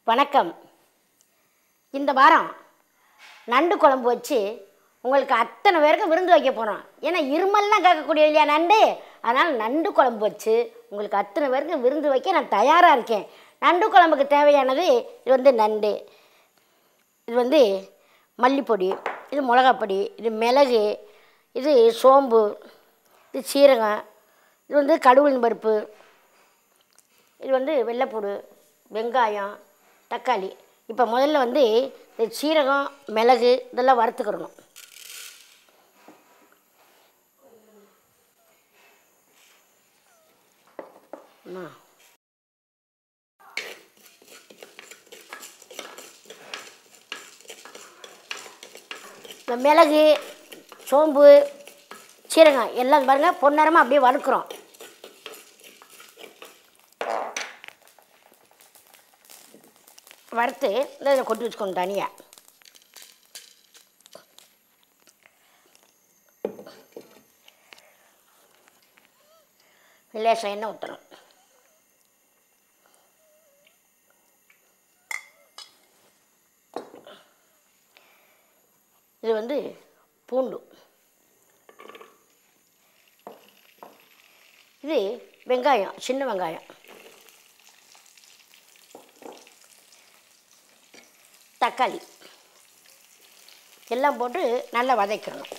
வணக்கம் இந்த வாரம் நண்டு குழம்பு வச்சு உங்களுக்கு அத்தனை பேருக்கு விருந்து வைக்க போகிறோம் ஏன்னா இருமல்லாம் கேட்கக்கூடிய இல்லையா நண்டு அதனால் நண்டு குழம்பு வச்சு உங்களுக்கு அத்தனை பேருக்கு விருந்து வைக்க நான் தயாராக இருக்கேன் நண்டு குழம்புக்கு தேவையானது இது வந்து நண்டு இது வந்து மல்லிப்பொடி இது மிளகாப்பொடி இது மிளகு இது சோம்பு இது சீரகம் இது வந்து கடுகுளின் பருப்பு இது வந்து வெள்ளைப்பூடு வெங்காயம் தக்காளி இப்போ முதல்ல வந்து இந்த சீரகம் மிளகு இதெல்லாம் வறுத்துக்கிறணும் அம்மா. இந்த மிளகு சோம்பு சீரகம் எல்லாம் பாருங்கள் பொன்னரமாக அப்படியே வறுக்கிறோம் வறுத்து இந்த இதில் கொட்டி வச்சுக்கணும் தனியாக லேசாக எண்ணெய் ஊற்றணும் இது வந்து பூண்டு இது வெங்காயம் சின்ன வெங்காயம் தக்காளி எல்லாம் போட்டு நல்லா வதக்கிடணும்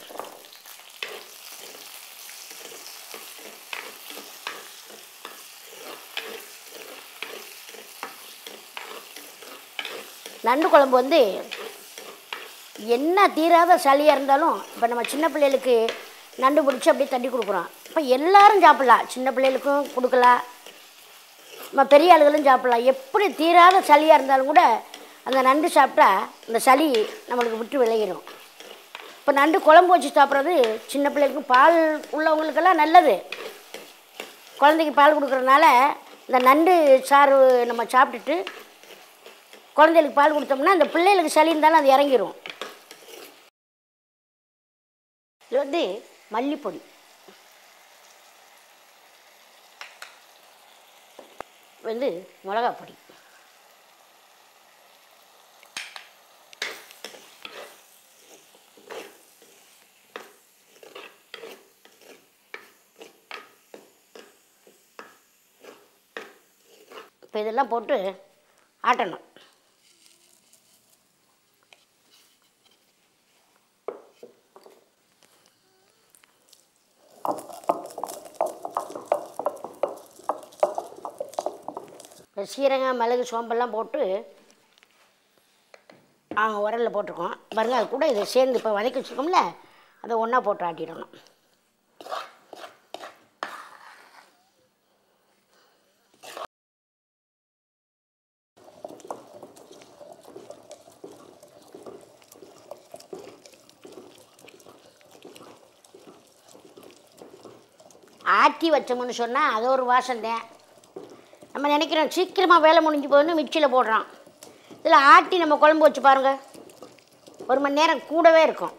நண்டு குழம்பு வந்து என்ன தீராத சளியாக இருந்தாலும் இப்போ நம்ம சின்ன பிள்ளைகளுக்கு நண்டு பிடிச்சி அப்படியே தட்டி கொடுக்குறோம் இப்போ எல்லாரும் சாப்பிட்லாம் சின்ன பிள்ளைகளுக்கும் கொடுக்கலாம் நம்ம பெரிய ஆளுகளும் சாப்பிட்லாம் எப்படி தீராத சளியாக இருந்தாலும் கூட அந்த நண்டு சாப்பிட்டா அந்த சளி நம்மளுக்கு விட்டு விளையிடும் இப்போ நண்டு குழம்பு வச்சு சாப்பிட்றது சின்ன பிள்ளைகளுக்கு பால் உள்ளவங்களுக்கெல்லாம் நல்லது குழந்தைக்கு பால் கொடுக்குறதுனால இந்த நண்டு சாறு நம்ம சாப்பிட்டுட்டு குழந்தைகளுக்கு பால் கொடுத்தோம்னா அந்த பிள்ளைகளுக்கு சளி இருந்தாலும் அது இறங்கிரும் இது வந்து மல்லிப்பொடி வந்து மிளகாப் பொடி இப்போ இதெல்லாம் போட்டு ஆட்டணும் இப்போ சீரகம் மிளகு சோம்பெல்லாம் போட்டு அவங்க உரலில் போட்டிருக்கோம் பாருங்க அது கூட இதை சேர்ந்து இப்போ வதக்கி வச்சுருக்கோம்ல அதை ஒன்றா போட்டு ஆட்டிடணும் ஆட்டி வச்சோம்னு சொன்னால் அது ஒரு வாசம்தான் நம்ம நினைக்கிறோம் சீக்கிரமாக வேலை முடிஞ்சு போகணும்னு மிக்சியில் போடுறோம் இதில் ஆட்டி நம்ம குழம்பு வச்சு பாருங்கள் ஒரு மணி நேரம் கூடவே இருக்கும்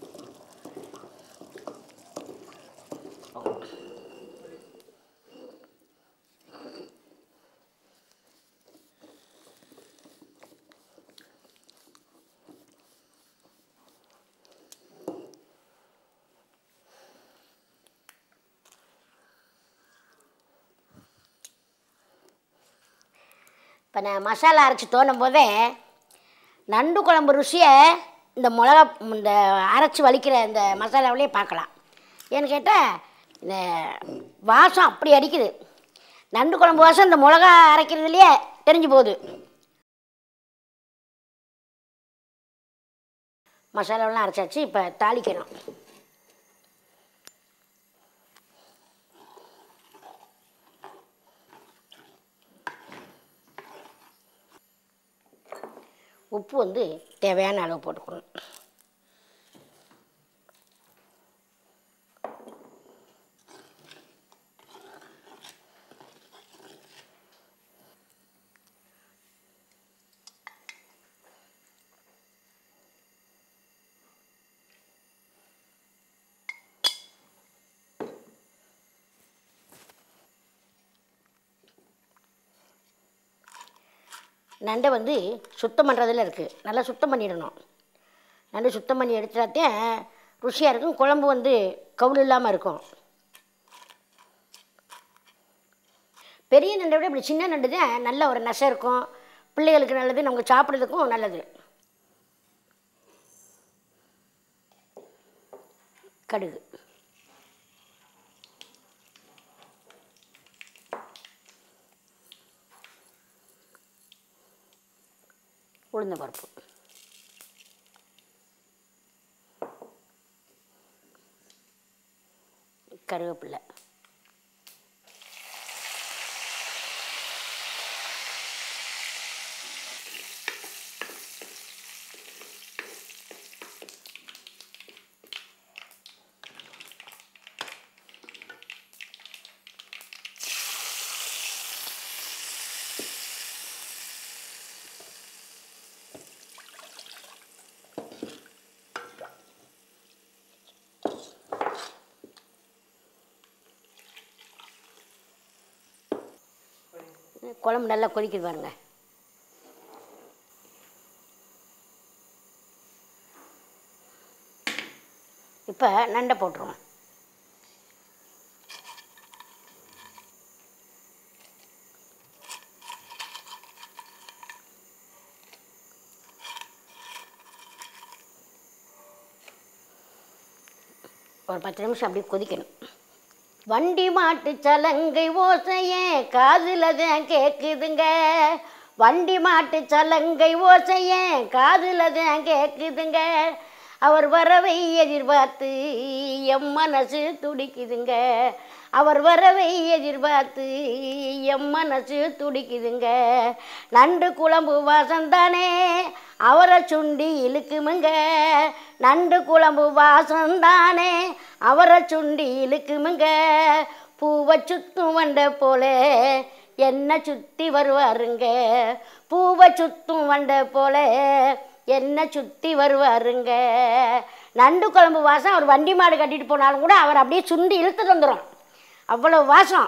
இப்போ நான் மசாலா அரைச்சி தோணும் போதே நண்டு குழம்பு ருசியை இந்த மிளகா இந்த அரைச்சி வலிக்கிற இந்த மசாலாவிலே பார்க்கலாம் ஏன்னு கேட்டால் இந்த வாசம் அப்படி அடிக்குது நண்டு குழம்பு வாசம் இந்த மிளகா அரைக்கிறதுலையே தெரிஞ்சு போகுது மசாலாவெல்லாம் அரைச்சாச்சு இப்போ தாளிக்கணும் உப்பு வந்து தேவையான அளவு போட்டுக்கணும் நண்டை வந்து சுத்தம் பண்ணுறதுல இருக்குது நல்லா சுத்தம் பண்ணிடணும் நண்டு சுத்தம் பண்ணி எடுத்தாத்தான் ருசியாக இருக்கும் குழம்பு வந்து கவுள் இல்லாமல் இருக்கும் பெரிய நண்டை விட இப்படி சின்ன நண்டு தான் நல்ல ஒரு நசை இருக்கும் பிள்ளைகளுக்கு நல்லது நமக்கு சாப்பிட்றதுக்கும் நல்லது கடுகு உளுந்த பருப்பு கருவேப்பிலை குழம்பு நல்லா கொதிக்குது பாருங்க இப்போ நண்டை போட்டுருவோம் ஒரு பத்து நிமிஷம் அப்படியே கொதிக்கணும் வண்டி மாட்டு சலங்கை ஓசையே காதில் தான் கேட்குதுங்க வண்டி மாட்டு சலங்கை ஓசையே காதில் தான் கேட்குதுங்க அவர் வரவை எதிர்பார்த்து எம் மனசு துடிக்குதுங்க அவர் வரவை எதிர்பார்த்து எம் மனசு துடிக்குதுங்க நண்டு குழம்பு வாசந்தானே அவரை சுண்டி இழுக்குமுங்க நண்டு குழம்பு வாசந்தானே அவரை சுண்டி இழுக்குமுங்க பூவை சுத்தும் வண்ட போல என்ன சுத்தி வருவாருங்க பூவை சுத்தும் வண்ட போல என்ன சுத்தி வருவாருங்க நண்டு குழம்பு வாசம் அவர் வண்டி மாடு கட்டிட்டு போனாலும் கூட அவர் அப்படியே சுண்டி இழுத்துட்டு வந்துடும் அவ்வளோ வாசம்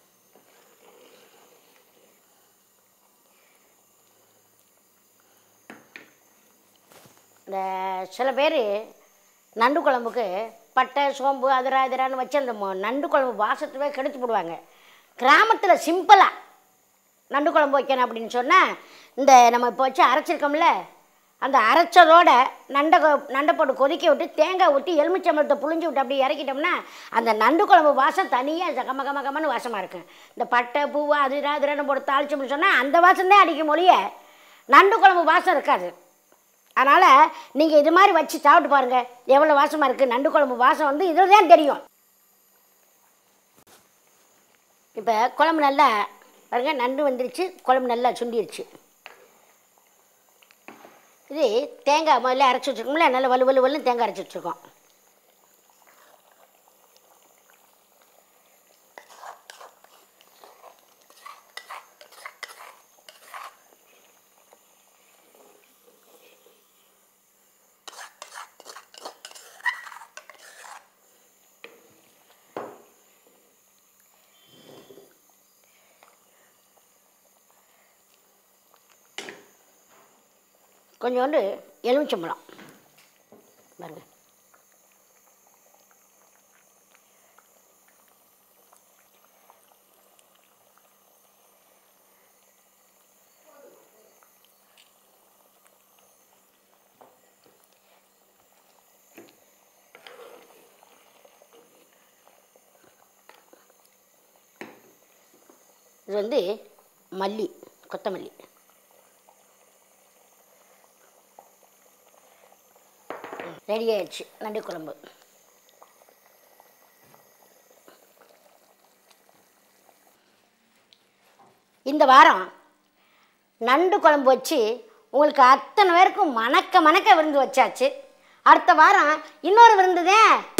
இந்த சில பேர் நண்டு குழம்புக்கு பட்டை சோம்பு அதிரா அதிரான்னு வச்சு அந்த மொ- நண்டு குழம்பு வாசத்துவே கெடுத்து போடுவாங்க கிராமத்தில் சிம்பிளாக நண்டு குழம்பு வைக்கணும் அப்படின்னு சொன்னால் இந்த நம்ம இப்போ வச்சு அரைச்சிருக்கோம்ல அந்த அரைச்சதோட நண்டை கொ- நண்டை போட்டு கொதிக்க விட்டு தேங்காய் ஊற்றி எலுமிச்சம்பழத்தை புழிஞ்சு விட்டு அப்படி இறக்கிட்டோம்னா அந்த நண்டு குழம்பு வாசம் தனியாக கம கம கமன்னு வாசமாக இருக்கும் இந்த பட்டை பூவு அதிரா அதிரான்னு போட்டு தாளிச்சோம்னு சொன்னால் அந்த வாசம் தான் அடிக்கும் மொழிய நண்டு குழம்பு வாசம் இருக்காது அதனால் நீங்கள் இது மாதிரி வச்சு சாப்பிட்டு பாருங்கள் எவ்வளோ வாசமாக இருக்குது நண்டு குழம்பு வாசம் வந்து இதில் தான் தெரியும் இப்போ குழம்பு நல்லா பாருங்க நண்டு வந்துருச்சு குழம்பு நல்லா சுண்டிருச்சு இது தேங்காய் முதல்ல அரைச்சி வச்சுருக்கோம்ல நல்லா வலு வலு வலுன்னு தேங்காய் அரைச்சி வச்சுருக்கோம் கொஞ்சோண்டு எலுமிச்சம்பழம் பாருங்க இது வந்து மல்லி கொத்தமல்லி ரெடி ஆயிடுச்சு நண்டு குழம்பு இந்த வாரம் நண்டு குழம்பு வச்சு உங்களுக்கு அத்தனை பேருக்கும் மணக்க மணக்க விருந்து வச்சாச்சு அடுத்த வாரம் இன்னொரு விருந்து தான்